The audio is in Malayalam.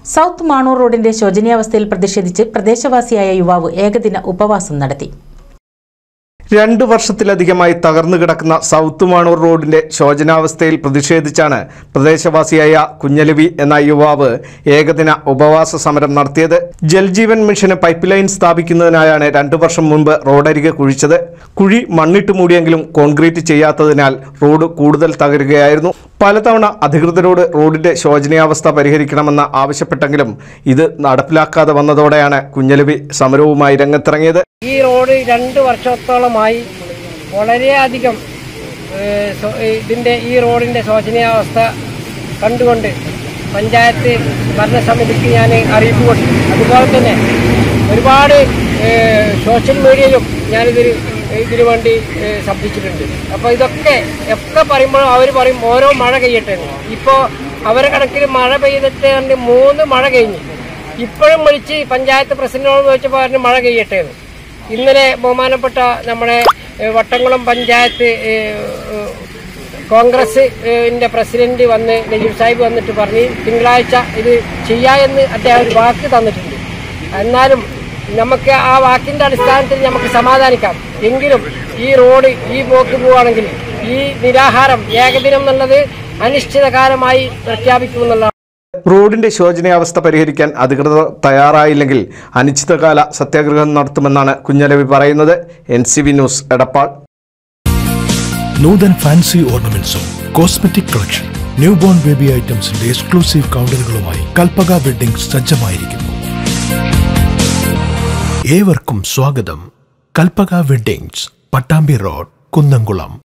സൗത്ത് മാണൂർ റോഡിന്റെ ശോചനീയാവസ്ഥയിൽ പ്രതിഷേധിച്ച് പ്രദേശവാസിയായ യുവാവ് ഏകദിന ഉപവാസം നടത്തി രണ്ടു വർഷത്തിലധികമായി തകർന്നു കിടക്കുന്ന സൗത്ത് മാണൂർ റോഡിന്റെ ശോചനാവസ്ഥയിൽ പ്രതിഷേധിച്ചാണ് പ്രദേശവാസിയായ കുഞ്ഞലവി എന്ന യുവാവ് ഏകദിന ഉപവാസ സമരം നടത്തിയത് ജൽജീവൻ മിഷന് പൈപ്പ് ലൈൻ സ്ഥാപിക്കുന്നതിനായാണ് രണ്ടു വർഷം മുൻപ് റോഡരികെ കുഴിച്ചത് കുഴി മണ്ണിട്ട് മൂടിയെങ്കിലും കോൺക്രീറ്റ് ചെയ്യാത്തതിനാൽ റോഡ് കൂടുതൽ തകരുകയായിരുന്നു പലതവണ അധികൃതരോട് റോഡിന്റെ ശോചനീയാവസ്ഥ പരിഹരിക്കണമെന്ന് ആവശ്യപ്പെട്ടെങ്കിലും ഇത് നടപ്പിലാക്കാതെ വന്നതോടെയാണ് കുഞ്ഞലവി സമരവുമായി രംഗത്തിറങ്ങിയത് ഈ റോഡ് രണ്ട് വർഷത്തോളമായി വളരെയധികം ഏഹ്, ശോ- ഇതിൻ്റെ ഈ റോഡിൻ്റെ ശോചനീയാവസ്ഥ കണ്ടുകൊണ്ട് പഞ്ചായത്ത് ഭരണസമിതിക്ക് ഞാൻ അറിയിപ്പ് കൊടുത്തു അതുപോലെ തന്നെ ഒരുപാട് ഏഹ്, സോഷ്യൽ മീഡിയയിലും ഞാനിതിൽ ഇതിനു വേണ്ടി ഏഹ്, ശബ്ദിച്ചിട്ടുണ്ട് അപ്പോൾ ഇതൊക്കെ ഒക്കെ പറയുമ്പോഴും അവർ പറയും ഓരോ മഴ കഴിയട്ടെ എന്ന്. ഇപ്പോൾ അവരെ കണക്കിൽ മഴ പെയ്തിട്ട് കണ്ട് മൂന്ന് മഴ കഴിഞ്ഞു ഇപ്പോഴും വിളിച്ച് പഞ്ചായത്ത് പ്രസിഡന്റിനോട് ചോദിച്ചപ്പോൾ പറഞ്ഞു മഴ കഴിയട്ടെ എന്ന്. ഇന്നലെ ബഹുമാനപ്പെട്ട നമ്മുടെ ഏഹ്, വട്ടംകുളം പഞ്ചായത്ത് ഏഹ്, ഏഹ്, കോൺഗ്രസ് ന്റെ പ്രസിഡന്റ് വന്ന് നജീബ് സാഹിബ് വന്നിട്ട് പറഞ്ഞ് തിങ്കളാഴ്ച ഇത് ചെയ്യാമെന്ന് അദ്ദേഹം ഒരു വാക്ക് തന്നിട്ടുണ്ട് എന്നാലും നമുക്ക് ആ വാക്കിന്റെ അടിസ്ഥാനത്തിൽ നമുക്ക് സമാധാനിക്കാം എങ്കിലും ഈ റോഡ് ഈ പോക്ക് പോവുകയാണെങ്കിൽ ഈ നിരാഹാരം ഏകദിനം എന്നുള്ളത് അനിശ്ചിതകാലമായി പ്രഖ്യാപിക്കുമെന്നുള്ള റോഡിന്റെ ശോചനീയാവസ്ഥ പരിഹരിക്കാൻ അധികൃതർ തയ്യാറായില്ലെങ്കിൽ അനിശ്ചിതകാല സത്യാഗ്രഹം നടത്തുമെന്നാണ് കുഞ്ഞലവി പറയുന്നത് N C V news Edappal Noothan fancy ഓർണമെന്റ്സും cosmetic collection new born baby ഐറ്റംസിന്റെ എക്സ്ക്ലൂസീവ് കൗണ്ടറുകളുമായി കൽപ്പക വെഡിംഗ് സജ്ജമായിരിക്കുന്നു ഏവർക്കും സ്വാഗതം കൽപ്പക വെഡിങ്സ് പട്ടാമ്പി റോഡ് കുന്നംകുളം